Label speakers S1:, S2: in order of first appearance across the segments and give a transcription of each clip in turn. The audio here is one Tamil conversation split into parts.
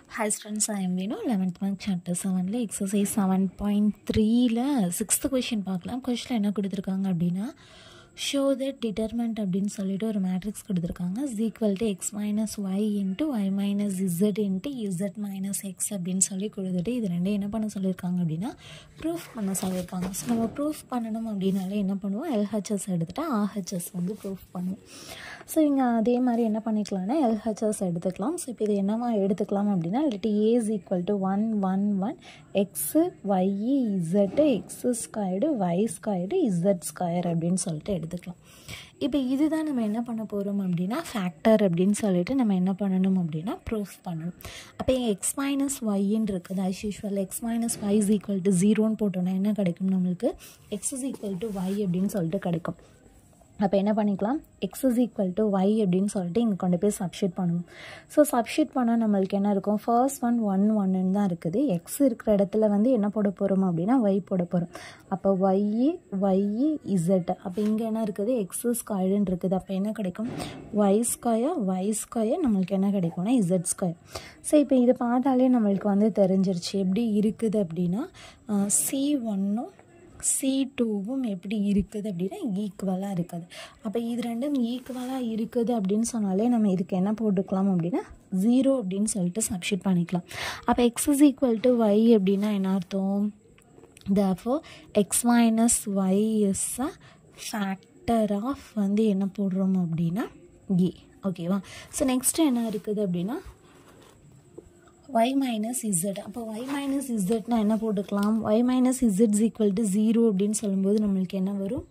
S1: Hi students, I am Vinu, 11th month chapter 7ல exercise 7.3ல சிக்ஸ்த்து கொஷின் பார்க்கலாம் கொஷினில் என்ன கொடுத்துருக்காங்க அப்படின்னா ஷோ தட் டிட்டர்மெண்ட் அப்படின்னு சொல்லிட்டு ஒரு மேட்ரிக்ஸ் கொடுத்துருக்காங்க is equal to X minus Y into Y minus Z into Z minus X அப்படின்னு சொல்லி கொடுத்துட்டு இது ரெண்டும் என்ன பண்ண சொல்லியிருக்காங்க அப்படின்னா ப்ரூஃப் பண்ண சொல்லியிருக்காங்க ஸோ நம்ம ப்ரூஃப் பண்ணணும் அப்படின்னாலே என்ன பண்ணுவோம் எல்ஹெச்எஸ் எடுத்துகிட்டு ஆஹெச்எஸ் வந்து ப்ரூஃப் பண்ணுவோம் ஸோ இங்கே அதே மாதிரி என்ன பண்ணிக்கலாம்னா எல்ஹெச்எஸ் எடுத்துக்கலாம் ஸோ இப்போ இது என்னவா எடுத்துக்கலாம் அப்படின்னா இல்லாட்டி A is equal to one one one X ஒய்இ Z X squared Y squared Z square அப்படின்னு சொல்லிட்டு எடுத்துக்கலாம் இப்போ இதுதான் நம்ம என்ன பண்ண போகிறோம் அப்படின்னா ஃபேக்டர் அப்படின்னு சொல்லிட்டு நம்ம என்ன பண்ணணும் அப்படின்னா ப்ரூஃப் பண்ணணும் அப்போ எக்ஸ் மைனஸ் ஒய்ன்னு இருக்குது as usual x minus y is equal to ஜீரோன்னு போட்டோன்னா என்ன கிடைக்கும் நம்மளுக்கு x is equal to y அப்படின்னு சொல்லிட்டு கிடைக்கும் அப்போ என்ன பண்ணிக்கலாம் x is equal to y அப்படின்னு சொல்லிட்டு இங்கே கொண்டு போய் சப்ஷீட் பண்ணணும் ஸோ சப்ஷீட் பண்ணால் நம்மளுக்கு என்ன இருக்கும் ஃபர்ஸ்ட் ஒன் ஒன் ஒன்னு தான் இருக்குது எக்ஸ் இருக்கிற இடத்துல வந்து என்ன போட போகிறோம் அப்படின்னா ஒய் போட போகிறோம் அப்போ ஒய்இ ஒய்இ இசட் அப்போ இங்கே என்ன இருக்குது எக்ஸ் ஸ்கொயர்டுன்னு இருக்குது அப்போ என்ன கிடைக்கும் ஒய் ஸ்கொயர் ஒய் ஸ்கொயர் நம்மளுக்கு என்ன கிடைக்கும்னா இசட் ஸ்கொயர் ஸோ இப்போ இதை பார்த்தாலே நம்மளுக்கு வந்து தெரிஞ்சிருச்சு எப்படி இருக்குது அப்படின்னா சி ஒன்னும் சி டூவும் எப்படி இருக்குது அப்படின்னா ஈக்குவலாக இருக்குது அப்போ இது ரெண்டும் ஈக்குவலாக இருக்குது அப்படின்னு சொன்னாலே நம்ம இதுக்கு என்ன போட்டுக்கலாம் அப்படின்னா ஜீரோ அப்படின்னு சொல்லிட்டு சப்ஷீட் பண்ணிக்கலாம் அப்போ x is equal to y அப்படின்னா என்ன அர்த்தம் therefore x minus y is a factor of வந்து என்ன போடுறோம் அப்படின்னா ஏ ஓகேவா ஸோ நெக்ஸ்ட்டு என்ன இருக்குது அப்படின்னா ஒய் மைனஸ் இசட் அப்போ ஒய் மைனஸ் இசட்னா என்ன போட்டுக்கலாம் y minus z equal to zero அப்படின்னு சொல்லும்போது நம்மளுக்கு என்ன வரும்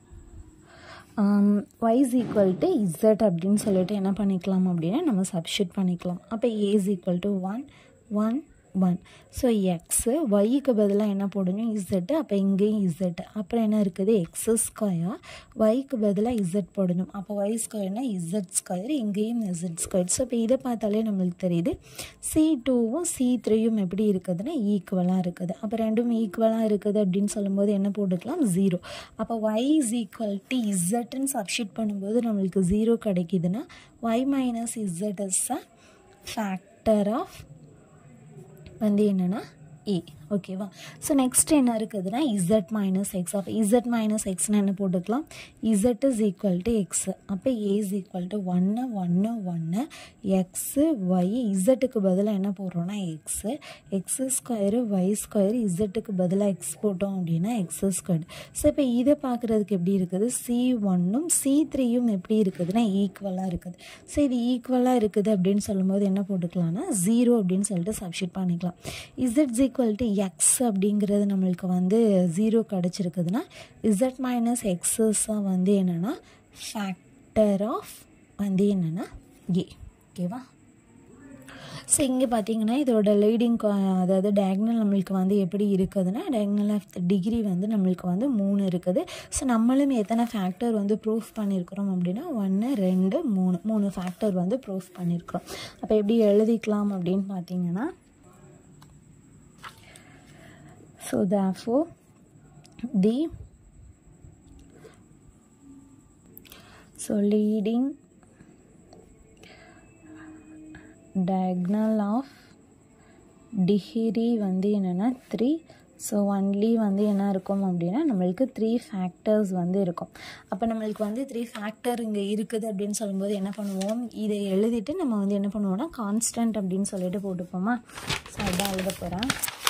S1: y is equal to z அப்படின்னு சொல்லிட்டு என்ன பண்ணிக்கலாம் அப்படின்னா நம்ம சப்ஷீட் பண்ணிக்கலாம் அப்போ A is equal to one one one so x ஒய்க்கு பதிலாக என்ன போடணும் இசட்டு அப்போ இங்கேயும் இசட்டு அப்புறம் என்ன இருக்குது எக்ஸு ஸ்கொயர் ஒய்க்கு பதிலாக இசட் போடணும் அப்போ ஒய் ஸ்கொயர்னால் இசட் ஸ்கொயர் இங்கேயும் இசட் ஸ்கொயர் ஸோ இப்போ இதை பார்த்தாலே நம்மளுக்கு தெரியுது சி டூவும் சி த்ரீயும் எப்படி இருக்குதுன்னா ஈக்குவலாக இருக்குது அப்போ ரெண்டும் ஈக்குவலாக இருக்குது அப்படின்னு சொல்லும்போது என்ன போட்டுக்கலாம் ஜீரோ அப்போ ஒய் இஸ் ஈக்குவல் டு இசட்டுன்னு சப்ஷீட் பண்ணும்போது நம்மளுக்கு ஜீரோ கிடைக்குதுன்னா y minus z is a factor of வந்து என்னென்னா ஏ ஓகேவா ஸோ நெக்ஸ்ட் என்ன இருக்குதுன்னா இசட் மைனஸ் எக்ஸ் அப்போ இசட் மைனஸ் எக்ஸ்னு என்ன போட்டுக்கலாம் z is equal to x அப்போ ஏ இஸ் ஈக்குவல் டு ஒன்று ஒன்று ஒன்று எக்ஸு ஒய் இசட்டுக்கு பதிலாக என்ன போடுறோன்னா x x square y square இசட்டுக்கு பதிலாக எக்ஸ் போட்டோம் அப்படின்னா எக்ஸு ஸ்கொயர் ஸோ இப்போ இதை பார்க்குறதுக்கு எப்படி இருக்குது சி ஒன்னும் சி த்ரீயும் எப்படி இருக்குதுன்னா ஈக்குவலாக இருக்குது ஸோ இது ஈக்குவலாக இருக்குது அப்படின்னு சொல்லும்போது என்ன போட்டுக்கலாம்னா ஜீரோ அப்படின்னு சொல்லிட்டு சப்ஷீட் பண்ணிக்கலாம் இசட் ஈக்குவல் டு எக்ஸ் அப்படிங்கிறது நம்மளுக்கு வந்து ஜீரோ கிடச்சிருக்குதுன்னா இசட் மைனஸ் எக்ஸஸாக வந்து என்னென்னா ஃபேக்டர் ஆஃப் வந்து என்னென்னா ஏ ஓகேவா ஸோ இங்கே பார்த்தீங்கன்னா இதோட லீடிங் அதாவது டயக்னல் நம்மளுக்கு வந்து எப்படி இருக்குதுன்னா டயக்னல் ஆஃப் டிகிரி வந்து நம்மளுக்கு வந்து மூணு இருக்குது ஸோ நம்மளும் எத்தனை ஃபேக்டர் வந்து ப்ரூஃப் பண்ணியிருக்கிறோம் அப்படின்னா ஒன்று ரெண்டு மூணு மூணு ஃபேக்டர் வந்து ப்ரூஃப் பண்ணியிருக்கிறோம் அப்போ எப்படி எழுதிக்கலாம் அப்படின்னு பார்த்தீங்கன்னா so therefore the so leading diagonal of degree வந்து என்னென்னா த்ரீ ஸோ ஒன்லி வந்து என்ன இருக்கும் அப்படின்னா நம்மளுக்கு த்ரீ ஃபேக்டர்ஸ் வந்து இருக்கும் அப்போ நம்மளுக்கு வந்து த்ரீ ஃபேக்டர் இங்கே இருக்குது அப்படின்னு சொல்லும்போது என்ன பண்ணுவோம் இதை எழுதிட்டு நம்ம வந்து என்ன பண்ணுவோம்னா கான்ஸ்டன்ட் அப்படின்னு சொல்லிட்டு போட்டுப்போமா ஸோ அதான் எழுத போகிறேன்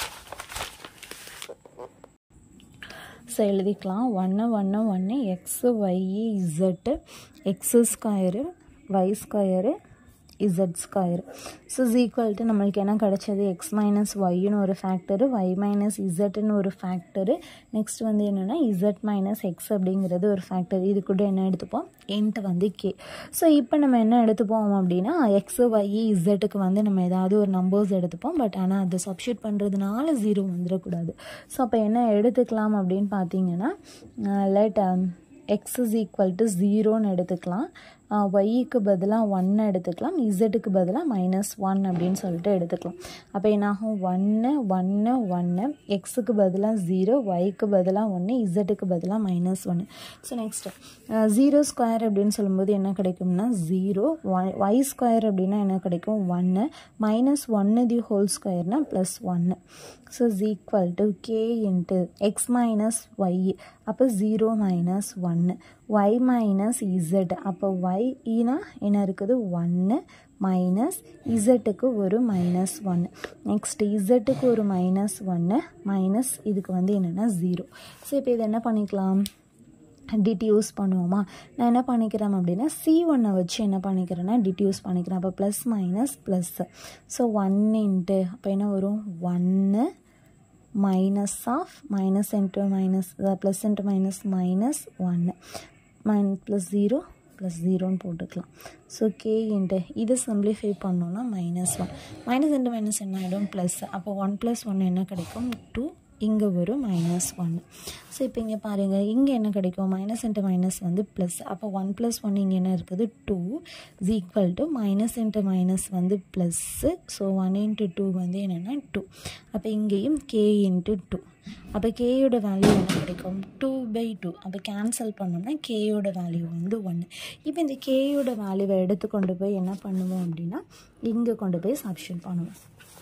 S1: ஸோ எழுதிக்கலாம் ஒன்று ஒன்று ஒன்று x ஒய்இ Z x square y square z square so is equal to நம்மளுக்கு என்ன கிடச்சது எக்ஸ் மைனஸ் ஒய்னு ஒரு ஃபேக்டரு ஒய் மைனஸ் இசட்னு ஒரு ஃபேக்டரு நெக்ஸ்ட் வந்து என்னென்னா இசட் மைனஸ் எக்ஸ் அப்படிங்கிறது ஒரு ஃபேக்டர் இது கூட என்ன எடுத்துப்போம் என்ட் வந்து கே ஸோ இப்போ நம்ம என்ன எடுத்துப்போம் அப்படின்னா எக்ஸு ஒய் இசட்டுக்கு வந்து நம்ம ஏதாவது ஒரு நம்பர்ஸ் எடுத்துப்போம் பட் ஆனால் அதை சப்ஷூட் பண்ணுறதுனால ஜீரோ வந்துடக்கூடாது ஸோ அப்போ என்ன எடுத்துக்கலாம் அப்படின்னு பார்த்தீங்கன்னா let x is equal to ஜீரோன்னு எடுத்துக்கலாம் ஒய்க்கு பதிலாக ஒன்று எடுத்துக்கலாம் இசட்டுக்கு பதிலாக மைனஸ் ஒன் அப்படின்னு சொல்லிட்டு எடுத்துக்கலாம் அப்போ என்னாகும் ஒன்று ஒன்று ஒன்று எக்ஸுக்கு பதிலாக ஜீரோ ஒய்க்கு பதிலாக ஒன்று இசட்டுக்கு பதிலாக மைனஸ் ஒன்று ஸோ நெக்ஸ்ட்டு ஜீரோ ஸ்கொயர் அப்படின்னு சொல்லும்போது என்ன கிடைக்கும்னா ஜீரோ ஒய் ஸ்கொயர் அப்படின்னா என்ன கிடைக்கும் ஒன்று மைனஸ் ஒன்று தி ஹோல் ஸ்கொயர்னால் ப்ளஸ் ஒன்று so is equal to k into x minus y அப்போ ஜீரோ மைனஸ் ஒன்று ஒய் மைனஸ் இசட் அப்போ ஒய் ஈனா என்ன இருக்குது ஒன்று மைனஸ் இசட்டுக்கு ஒரு மைனஸ் ஒன்று நெக்ஸ்ட் இசட்டுக்கு ஒரு மைனஸ் ஒன்று மைனஸ் இதுக்கு வந்து என்னென்னா ஜீரோ ஸோ இப்போ இது என்ன பண்ணிக்கலாம் டிடியூஸ் பண்ணுவோமா நான் என்ன பண்ணிக்கிறேன் அப்படின்னா சி ஒன்னை வச்சு என்ன பண்ணிக்கிறேன்னா டிடியூஸ் பண்ணிக்கிறேன் அப்போ plus minus plus so one into அப்போ என்ன வரும் ஒன்று minus of minus into minus plus into minus minus ஒன்று மைன் ப்ளஸ் ஜீரோ ப்ளஸ் ஜீரோன்னு போட்டுக்கலாம் ஸோ கே இன்ட்டு இது சிம்பிளிஃபை பண்ணோன்னா minus one minus into minus என்ன ஆகிடும் ப்ளஸ் அப்போ ஒன் ப்ளஸ் ஒன் என்ன கிடைக்கும் டூ இங்கே வரும் மைனஸ் ஒன் ஸோ இப்போ இங்கே பாருங்கள் இங்கே என்ன கிடைக்கும் மைனஸ் இன்ட்டு மைனஸ் வந்து ப்ளஸ் அப்போ ஒன் ப்ளஸ் ஒன் இங்கே என்ன இருக்குது two is equal to minus into minus வந்து plus so one into two வந்து என்னென்னா டூ அப்போ இங்கேயும் கே இன்ட்டு டூ அப்போ கேயோட வேல்யூ என்ன கிடைக்கும் டூ பை டூ அப்போ கேன்சல் பண்ணோம்னா கேயோட வேல்யூ வந்து ஒன்று இப்போ இந்த கேயோட வேல்யூவை எடுத்து கொண்டு போய் என்ன பண்ணுவோம் அப்படின்னா இங்கே கொண்டு போய் சப்ஷூட் பண்ணுவோம்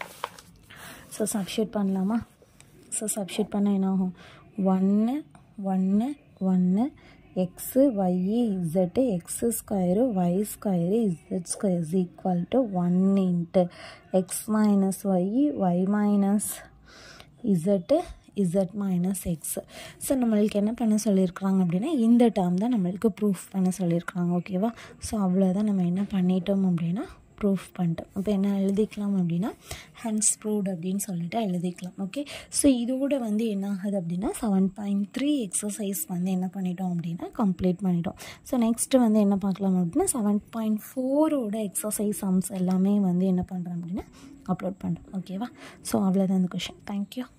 S1: ஸோ சப்ஷூட் பண்ணலாமா ஸோ சப்ஷூட் பண்ணால் என்ன ஆகும் ஒன்று ஒன்று ஒன்று x ஒய்இ Z x square y square z square is equal to one into x minus y y minus z z minus x so நம்மளுக்கு என்ன பண்ண சொல்லியிருக்கிறாங்க அப்படின்னா இந்த டேர்ம் தான் நம்மளுக்கு ப்ரூஃப் பண்ண சொல்லியிருக்கிறாங்க ஓகேவா ஸோ அவ்வளோதான் நம்ம என்ன பண்ணிட்டோம் அப்படின்னா ப்ரூஃப் பண்ணிட்டோம் அப்போ என்ன எழுதிக்கலாம் அப்படின்னா ஹன்ஸ் ப்ரூவ்ட் அப்படின்னு சொல்லிட்டு எழுதிக்கலாம் ஓகே ஸோ இதோட வந்து என்ன ஆகுது அப்படின்னா செவன் பாயிண்ட் த்ரீ எக்ஸசைஸ் வந்து என்ன பண்ணிட்டோம் அப்படின்னா கம்ப்ளீட் பண்ணிட்டோம் ஸோ நெக்ஸ்ட்டு வந்து என்ன பார்க்கலாம் அப்படின்னா செவன் பாயிண்ட் ஃபோரோட எக்ஸசைஸ் சம்ஸ் எல்லாமே வந்து என்ன பண்ணுறோம் அப்படின்னா அப்லோட் பண்ணுறோம் ஓகேவா ஸோ அவ்வளோதான் இந்த கொஷின் தேங்க்யூ